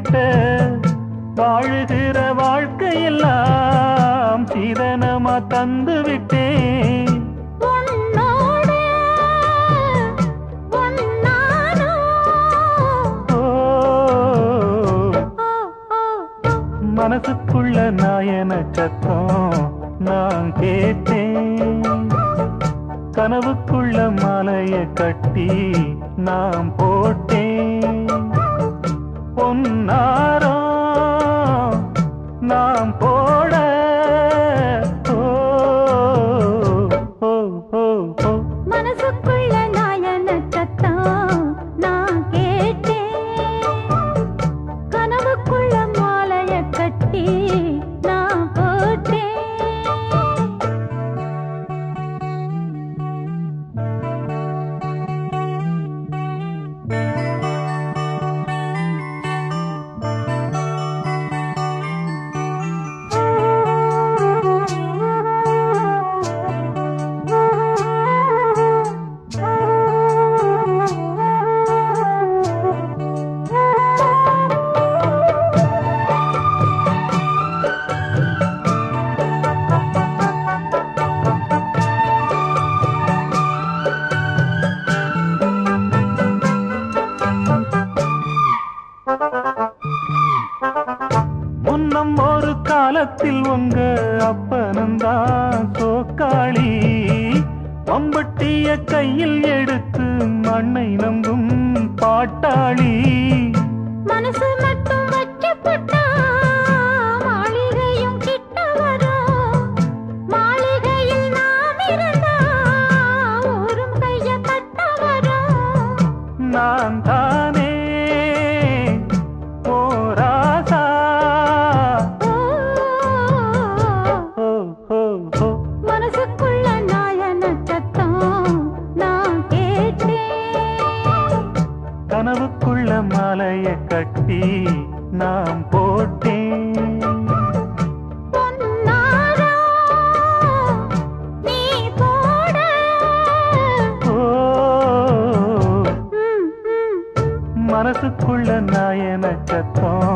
கிட்ட வாழுகிற வாழ்க்கையெல்லாம் சீதனமா தந்து விட்டேன் உன்னோடு ஒன்னானோ ஓ, ஓ ஓ மனசுக்குள்ள நாயன சத்தம் நான் கேட்டேன் கனவுக்குள்ள மாலைய கட்டி நாம் போட்டேன் பொன்னாரோ நாம் போட ஓ, ஓ, ஓ, ஓ. மனசுக்குள்ள நாயன சத்தம் நான் கேட்டேன் கனவுக்குள்ள மாலைய கட்டி நான் போட்டேன் முன்னம் ஒரு காலத்தில் உங்க அப்பனந்தான் சோக்காளி மம்பட்டிய கையில் எடுத்து மண்ணை நம்பும் பாட்டாளி மனசு மட்டும் வச்சு போட்டா மாளிகையும் கிட்ட வரும் மாளிகையில் நாம் இருந்தா ஊரும் கைய தட்ட வரும் நான் தானே போராசா ஓ, ஓ, ஓ, ஓ. மனசுக்குள்ள நாயன சத்தம் நான் கேட்டேன் கனவுக்குள்ள மாலைய கட்டி நாம் போட்டேன் பொன்னாரா நீ போட ஓ ம், ம். மனசுக்குள்ள நாயன சத்தம்